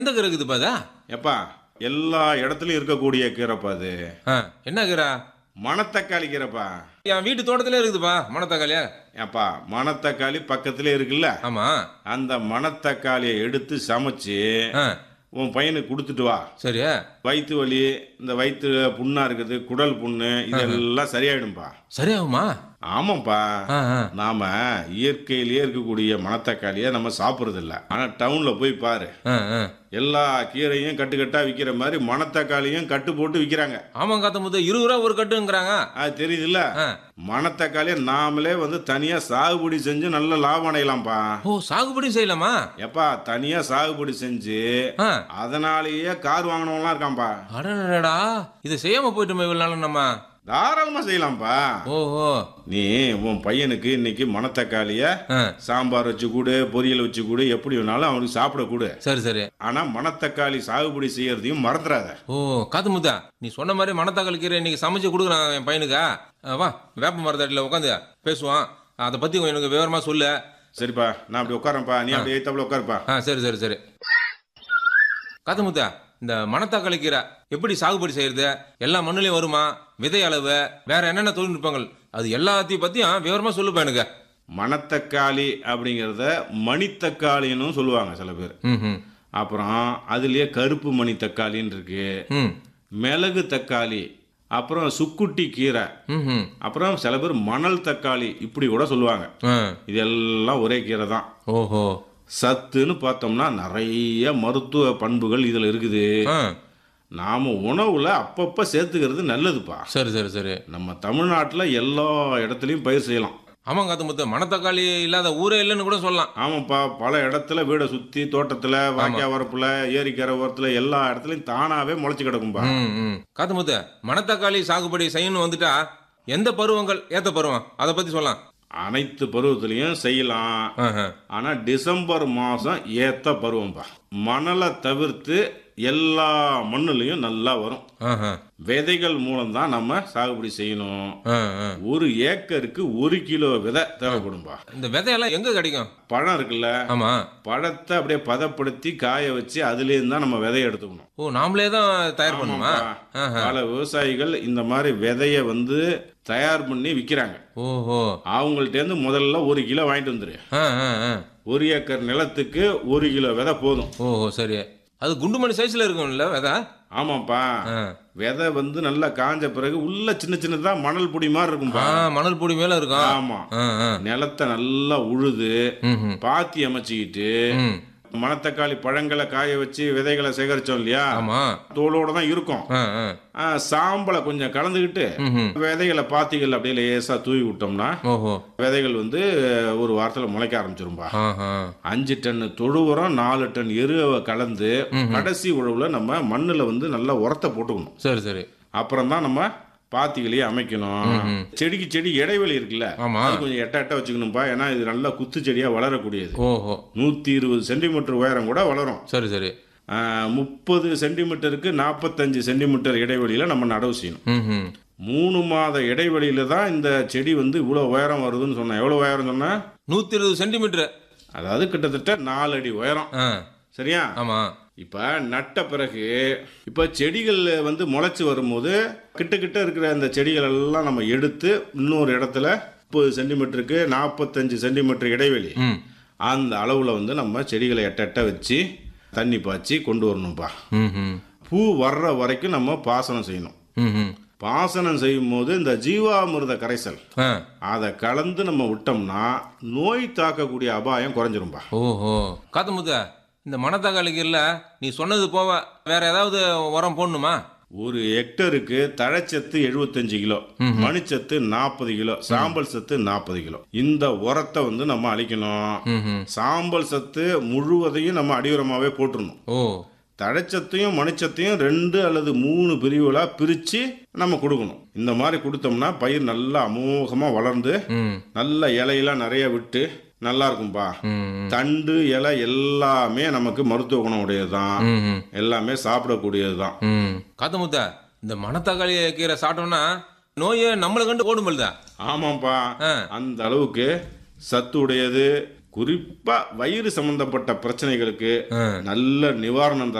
எந்த கீரை இருக்குதுப்பா அதா எப்பா எல்லா இடத்துலயும் இருக்கக்கூடிய கீரைப்பா அது ஆ, என்ன கீரை மணத்தக்காளி கீரைப்பா என் வீட்டு தோட்டத்திலே இருக்குதுப்பா மணத்தக்காளியா ஏப்பா மணத்தக்காளி பக்கத்துல இருக்குல்ல ஆமா அந்த மணத்தக்காளியை எடுத்து சமைச்சு ஆ, உன் பையனுக்கு கொடுத்துட்டு வா சரி வயிற்று வலி இந்த வயிற்று புண்ணா இருக்குது குடல் புண்ணு இதெல்லாம் சரியாயிடும்பா சரியாகுமா ஆமாப்பா ஆ, ஆ. நாம இயற்கையிலேயே இருக்கக்கூடிய மணத்தக்காளியை நம்ம சாப்பிடுறது இல்ல ஆனா டவுன்ல போய் பாரு ஆ, ஆ. எல்லா கீரையும் கட்டு கட்டா விக்கிற மாதிரி மணத்தக்காளியும் கட்டு போட்டு விக்கிறாங்க ஆமாம் காத்த முத்த இருபது ரூபா ஒரு கட்டுங்கிறாங்க அது தெரியுதுல்ல ஆ. மணத்தக்காளியை நாமளே வந்து தனியா சாகுபடி செஞ்சு நல்ல லாபம் அடையலாம்ப்பா ஓ சாகுபடி செய்யலாமா எப்பா தனியா சாகுபடி செஞ்சு ஆ அதனாலேயே கார் வாங்கினவங்களாம் இருக்கான்ப்பா அடடா இதை செய்யாம போயிட்டோமே இவ்வளவு நாளும் நம்ம தாராளமா செய்யலாம்ப்பா ஓஹோ நீ உன் பையனுக்கு இன்னைக்கு மணத்தக்காளிய ஆ, சாம்பார் வச்சு கூடு பொரியல் வச்சு கூடு எப்படி வேணாலும் அவனுக்கு சாப்பிட கூடு சரி சரி ஆனா மணத்தக்காளி சாகுபடி செய்யறதையும் மறந்துடாத ஓ காத்து முத்தா நீ சொன்ன மாதிரி மணத்தக்காளி கீரை இன்னைக்கு சமைச்சு கொடுக்குறான் என் பையனுக்கு ஆ, வா வேப்ப மரத்தடியில் உட்காந்து பேசுவான் அதை பத்தி எனக்கு விவரமா சொல்லு சரிப்பா நான் அப்படி உட்காரப்பா நீ அப்படி ஏத்தாப்புல உட்காருப்பா ஆ சரி சரி சரி காத்து முத்தா இந்த மணத்தக்காளி கீரை எப்படி சாகுபடி செய்யறது எல்லா மண்ணுலயும் வருமா விதை அளவு வேற என்னென்ன தொழில்நுட்பங்கள் அது எல்லாத்தையும் பத்தியும் விவரமா சொல்லுப்பா எனக்கு மணத்தக்காளி அப்படிங்கிறத மணித்தக்காளின்னு சொல்லுவாங்க சில பேர் ம் ம் அப்புறம் அதுலயே கருப்பு மணி தக்காளின்னு இருக்கு ம் மிளகு தக்காளி அப்புறம் சுக்குட்டி கீரை ம் ம் அப்புறம் சில பேர் மணல் தக்காளி இப்படி கூட சொல்லுவாங்க ஆ இதெல்லாம் ஒரே கீரை தான் ஓஹோ சத்துன்னு பார்த்தோம்னா நிறைய மருத்துவ பண்புகள் இதில் இருக்குது ஆ நாம உணவுல அப்பப்ப சேர்த்துக்கிறது நல்லதுப்பா சரி சரி சரி நம்ம தமிழ்நாட்டில் எல்லா இடத்துலையும் பயிர் செய்யலாம் ஆமாம் காத்து முத்து மணத்தக்காளி இல்லாத ஊரே இல்லைன்னு கூட சொல்லலாம் ஆமாப்பா பல இடத்துல வீடை சுற்றி தோட்டத்தில் வாய்க்கா வரப்புல ஏரிக்கரை ஓரத்தில் எல்லா இடத்துலையும் தானாகவே முளைச்சி கிடக்கும்பா ம் ம் காத்து முத்து மணத்தக்காளி சாகுபடி செய்யணும் வந்துட்டா எந்த பருவங்கள் ஏத்த பருவம் அதை பத்தி சொல்லலாம் அனைத்து பருவத்திலையும் செய்யலாம் ஆஹா. ஆனால் டிசம்பர் மாதம் ஏத்த பருவம்பா மணலை தவிர்த்து எல்லா மண்ணுலையும் நல்லா வரும் ஆஹா. விதைகள் மூலம்தான் நம்ம சாகுபடி செய்யணும் ஆ, ஆ. ஒரு ஏக்கருக்கு ஒரு கிலோ விதை தேவைப்படும்பா இந்த விதையெல்லாம் எங்க கிடைக்கும் பழம் இருக்குல்ல ஆமா பழத்தை அப்படியே பதப்படுத்தி காய வச்சு அதுலேருந்து தான் நம்ம விதைய எடுத்துக்கணும் ஓ நாமளே தான் தயார் பண்ணுமா ஆமாப்பா. பல விவசாயிகள் இந்த மாதிரி விதைய வந்து தயார் பண்ணி விற்கிறாங்க ஓஹோ அவங்கள்ட்டேருந்து முதல்ல ஒரு கிலோ வாங்கிட்டு வந்துரு ஆ, ஆ, ஆ. ஒரு ஏக்கர் நிலத்துக்கு ஒரு கிலோ விதை போதும் ஓஹோ சரி அது குண்டுமணி சைஸ்ல இருக்கும்ல விதை ஆமாப்பா ஆ. விதை வந்து நல்லா காஞ்ச பிறகு உள்ள சின்ன சின்னதா மணல் பொடி மாதிரி ஆ இருக்கும்பா மணல் பொடி மேல இருக்கும் ஆமா ஆ, ஆ. நிலத்தை நல்லா உழுது ம், ம். பாத்தி அமைச்சுக்கிட்டு ம். மணத்தக்காளி பழங்களை காய வச்சு விதைகளை சேகரிச்சோம் இல்லையா ஆமா தோலோட தான் இருக்கும் ஆ, ஆ. ஆ, சாம்பலை கொஞ்சம் கலந்துக்கிட்டு ம், ம். விதைகளை பாத்திகள் அப்படியே லேசா தூவி விட்டோம்னா ஓஹோ விதைகள் வந்து ஒரு வாரத்தில் முளைக்க ஆரம்பிச்சிரும்பா ஆஹா. அஞ்சு டன் தொழு உரம் நாலு டன் எருவை கலந்து கடைசி உழவுல நம்ம மண்ணுல வந்து நல்லா உரத்தை போட்டுக்கணும் சரி சரி அப்புறம் தான் நம்ம பாத்திகளையே அமைக்கணும் செடிக்கு செடி இடைவெளி இருக்குல்ல ஆமா. அது கொஞ்சம் எட்ட எட்ட வச்சுக்கணும்பா ஏன்னா இது நல்லா குத்து செடியா வளரக்கூடியது ஓஹோ நூத்தி இருபது சென்டிமீட்டர் உயரம் கூட வளரும் சரி சரி முப்பது சென்டிமீட்டருக்கு நாற்பத்தஞ்சு சென்டிமீட்டர் இடைவெளியில நம்ம நடவு செய்யணும் ம் ம் மூணு மாத இடைவெளியில தான் இந்த செடி வந்து இவ்வளோ உயரம் வருதுன்னு சொன்னேன் எவ்வளோ உயரம் சொன்னேன் நூத்தி இருபது சென்டிமீட்டர் அதாவது கிட்டத்தட்ட நாலு அடி உயரம் ஆ சரியா ஆமா இப்போ நட்ட பிறகு இப்போ செடிகள் வந்து முளைச்சி வரும்போது கிட்ட கிட்ட இருக்கிற அந்த செடிகள் எல்லாம் நம்ம எடுத்து இன்னொரு இடத்துல முப்பது சென்டிமீட்டருக்கு நாற்பத்தஞ்சு சென்டிமீட்டர் இடைவெளி ம் அந்த அளவில் வந்து நம்ம செடிகளை எட்ட எட்ட வச்சு தண்ணி பாய்ச்சி கொண்டு வரணும்ப்பா ம் ம் பூ வர்ற வரைக்கும் நம்ம பாசனம் செய்யணும் ம் ம் பாசனம் செய்யும் போது இந்த ஜீவாமிர்த கரைசல் ஆ அதை கலந்து நம்ம விட்டோம்னா நோய் தாக்கக்கூடிய அபாயம் குறைஞ்சிரும்பா ஓஹோ காத்து முத்த இந்த மணத்தக்காளிக்கு இல்ல நீ சொன்னது போவ வேற ஏதாவது உரம் போடணுமா ஒரு ஹெக்டருக்கு தழைச்சத்து 75 கிலோ மணிச்சத்து நாற்பது கிலோ சாம்பல் சத்து நாற்பது கிலோ இந்த உரத்தை வந்து நம்ம அழிக்கணும் ம் ம் சாம்பல் சத்து முழுவதையும் நம்ம அடியுரமாவே போட்டுறணும் ஓ தழைச்சத்தையும் மணிச்சத்தையும் ரெண்டு அல்லது மூணு பிரிவுகளா பிரிச்சு நம்ம கொடுக்கணும் இந்த மாதிரி கொடுத்தோம்னா பயிர் நல்லா அமோகமா வளர்ந்து ம் நல்ல இலையெல்லாம் நிறைய விட்டு நல்லா இருக்கும்பா ம் தண்டு இலை எல்லாமே நமக்கு மருத்துவ குணம் உடையதுதான் ம் ம் எல்லாமே சாப்பிடக்கூடியதுதான் ம் காத்து முத்த இந்த மணத்தக்காளி கீரை சாப்பிட்டோம்னா நோயை நம்மளை கண்டு ஓடுமில்ல ஆமாப்பா ஆ. அந்த அளவுக்கு சத்து உடையது குறிப்பா வயிறு சம்பந்தப்பட்ட பிரச்சனைகளுக்கு ஆ. நல்ல நிவாரணம்